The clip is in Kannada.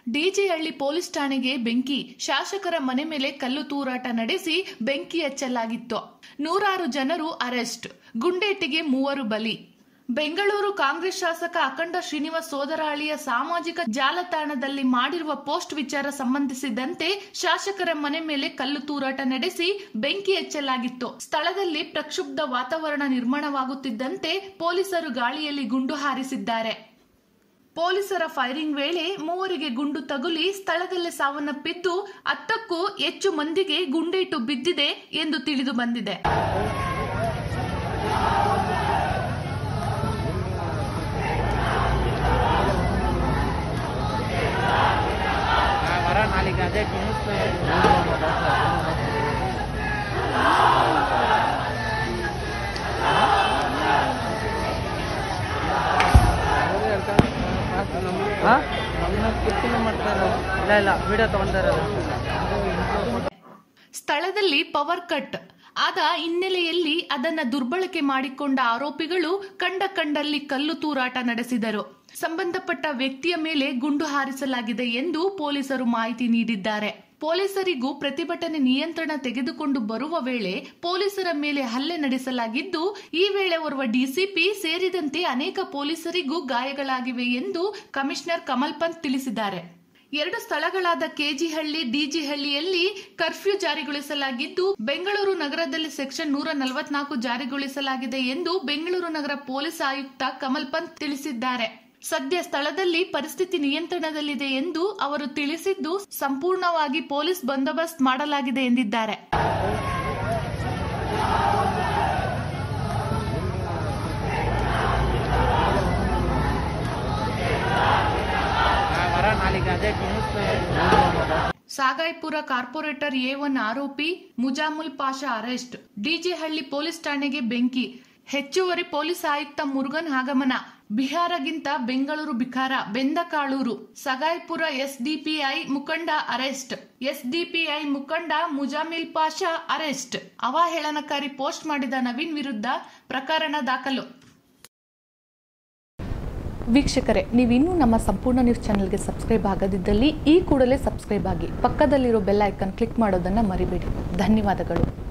ಡಿಜೆಹಳ್ಳಿ ಪೊಲೀಸ್ ಠಾಣೆಗೆ ಬೆಂಕಿ ಶಾಸಕರ ಮನೆ ಮೇಲೆ ಕಲ್ಲು ತೂರಾಟ ನಡೆಸಿ ಬೆಂಕಿ ಹಚ್ಚಲಾಗಿತ್ತು ನೂರಾರು ಜನರು ಅರೆಸ್ಟ್ ಗುಂಡೇಟಿಗೆ ಮೂವರು ಬಲಿ ಬೆಂಗಳೂರು ಕಾಂಗ್ರೆಸ್ ಶಾಸಕ ಅಖಂಡ ಶ್ರೀನಿವಾಸ್ ಸೋದರಾಳಿಯ ಸಾಮಾಜಿಕ ಜಾಲತಾಣದಲ್ಲಿ ಮಾಡಿರುವ ಪೋಸ್ಟ್ ವಿಚಾರ ಸಂಬಂಧಿಸಿದಂತೆ ಶಾಸಕರ ಮನೆ ಮೇಲೆ ಕಲ್ಲು ತೂರಾಟ ನಡೆಸಿ ಬೆಂಕಿ ಹಚ್ಚಲಾಗಿತ್ತು ಸ್ಥಳದಲ್ಲಿ ಪ್ರಕ್ಷುಬ್ಧ ವಾತಾವರಣ ನಿರ್ಮಾಣವಾಗುತ್ತಿದ್ದಂತೆ ಪೊಲೀಸರು ಗಾಳಿಯಲ್ಲಿ ಗುಂಡು ಹಾರಿಸಿದ್ದಾರೆ ಪೊಲೀಸರ ಫೈರಿಂಗ್ ವೇಳೆ ಮೂವರಿಗೆ ಗುಂಡು ತಗುಲಿ ಸ್ಥಳದಲ್ಲೇ ಸಾವನ್ನಪ್ಪಿದ್ದು ಹತ್ತಕ್ಕೂ ಹೆಚ್ಚು ಮಂದಿಗೆ ಗುಂಡೇಟು ಬಿದ್ದಿದೆ ಎಂದು ತಿಳಿದು ಬಂದಿದೆ வர நாளைக்கு அதே நியூஸ் ಮಾಡ್ತಾರೆ ಇಲ್ಲ ಇಲ್ಲ ವಿಡಿಯೋ ತಗೊಂತಾರೆ ಸ್ಥಳದಲ್ಲಿ ಪವರ್ ಕಟ್ ಆದ ಹಿನ್ನೆಲೆಯಲ್ಲಿ ಅದನ್ನ ದುರ್ಬಳಕೆ ಮಾಡಿಕೊಂಡ ಆರೋಪಿಗಳು ಕಂಡ ಕಂಡಲ್ಲಿ ಕಲ್ಲು ತೂರಾಟ ನಡೆಸಿದರು ಸಂಬಂಧಪಟ್ಟ ವ್ಯಕ್ತಿಯ ಮೇಲೆ ಗುಂಡು ಹಾರಿಸಲಾಗಿದೆ ಎಂದು ಪೊಲೀಸರು ಮಾಹಿತಿ ನೀಡಿದ್ದಾರೆ ಪೊಲೀಸರಿಗೂ ಪ್ರತಿಭಟನೆ ನಿಯಂತ್ರಣ ತೆಗೆದುಕೊಂಡು ಬರುವ ವೇಳೆ ಪೊಲೀಸರ ಮೇಲೆ ಹಲ್ಲೆ ನಡೆಸಲಾಗಿದ್ದು ಈ ವೇಳೆ ಓರ್ವ ಡಿಸಿಪಿ ಸೇರಿದಂತೆ ಅನೇಕ ಪೊಲೀಸರಿಗೂ ಗಾಯಗಳಾಗಿವೆ ಎಂದು ಕಮಿಷನರ್ ಕಮಲ್ ಪಂತ್ ತಿಳಿಸಿದ್ದಾರೆ ಎರಡು ಸ್ಥಳಗಳಾದ ಕೆಜಿಹಳ್ಳಿ ಡಿಜಿಹಳ್ಳಿಯಲ್ಲಿ ಕರ್ಫ್ಯೂ ಜಾರಿಗೊಳಿಸಲಾಗಿದ್ದು ಬೆಂಗಳೂರು ನಗರದಲ್ಲಿ ಸೆಕ್ಷನ್ ನೂರ ನಲವತ್ನಾಲ್ಕು ಜಾರಿಗೊಳಿಸಲಾಗಿದೆ ಎಂದು ಬೆಂಗಳೂರು ನಗರ ಪೊಲೀಸ್ ಆಯುಕ್ತ ಕಮಲ್ ಪಂತ್ ತಿಳಿಸಿದ್ದಾರೆ ಸದ್ಯ ಸ್ಥಳದಲ್ಲಿ ಪರಿಸ್ಥಿತಿ ನಿಯಂತ್ರಣದಲ್ಲಿದೆ ಎಂದು ಅವರು ತಿಳಿಸಿದ್ದು ಸಂಪೂರ್ಣವಾಗಿ ಪೊಲೀಸ್ ಬಂದೋಬಸ್ತ್ ಮಾಡಲಾಗಿದೆ ಎಂದಿದ್ದಾರೆ வர நாளைக்கு அதே news Sagaipura corporator A one ಆರೋಪಿ ಮುಜಾಮುಲ್ ಪಾಷಾ ಅರೆಸ್ಟ್ ಡಿಜೆಹಳ್ಳಿ ಪೊಲೀಸ್ ಠಾಣೆಗೆ ಬೆಂಕಿ ಹೆಚ್ಚುವರಿ ಪೊಲೀಸ್ ಆಯುಕ್ತ ಮುರುಗನ್ ಆಗಮನ ಬಿಹಾರಗಿಂತ ಬೆಂಗಳೂರು ಬಿಖಾರ ಬೆಂದಕಾಳೂರು ಸಗಾಯ್ಪುರ ಎಸ್ಡಿಪಿಐ ಮುಖಂಡ ಅರೆಸ್ಟ್ ಎಸ್ಡಿಪಿಐ ಮುಖಂಡ ಮುಜಾಮಿಲ್ ಪಾಷಾ ಅರೆಸ್ಟ್ ಅವಹೇಳನಕಾರಿ ಪೋಸ್ಟ್ ಮಾಡಿದ ನವೀನ್ ವಿರುದ್ಧ ಪ್ರಕರಣ ದಾಖಲು ವೀಕ್ಷಕರೇ ನೀವಿನ್ನೂ ನಮ್ಮ ಸಂಪೂರ್ಣ ನ್ಯೂಸ್ ಚಾನೆಲ್ಗೆ ಸಬ್ಸ್ಕ್ರೈಬ್ ಆಗದಿದ್ದಲ್ಲಿ ಈ ಕೂಡಲೇ ಸಬ್ಸ್ಕ್ರೈಬ್ ಆಗಿ ಪಕ್ಕದಲ್ಲಿರೋ ಬೆಲ್ ಐಕನ್ ಕ್ಲಿಕ್ ಮಾಡೋದನ್ನು ಮರಿಬೇಡಿ ಧನ್ಯವಾದಗಳು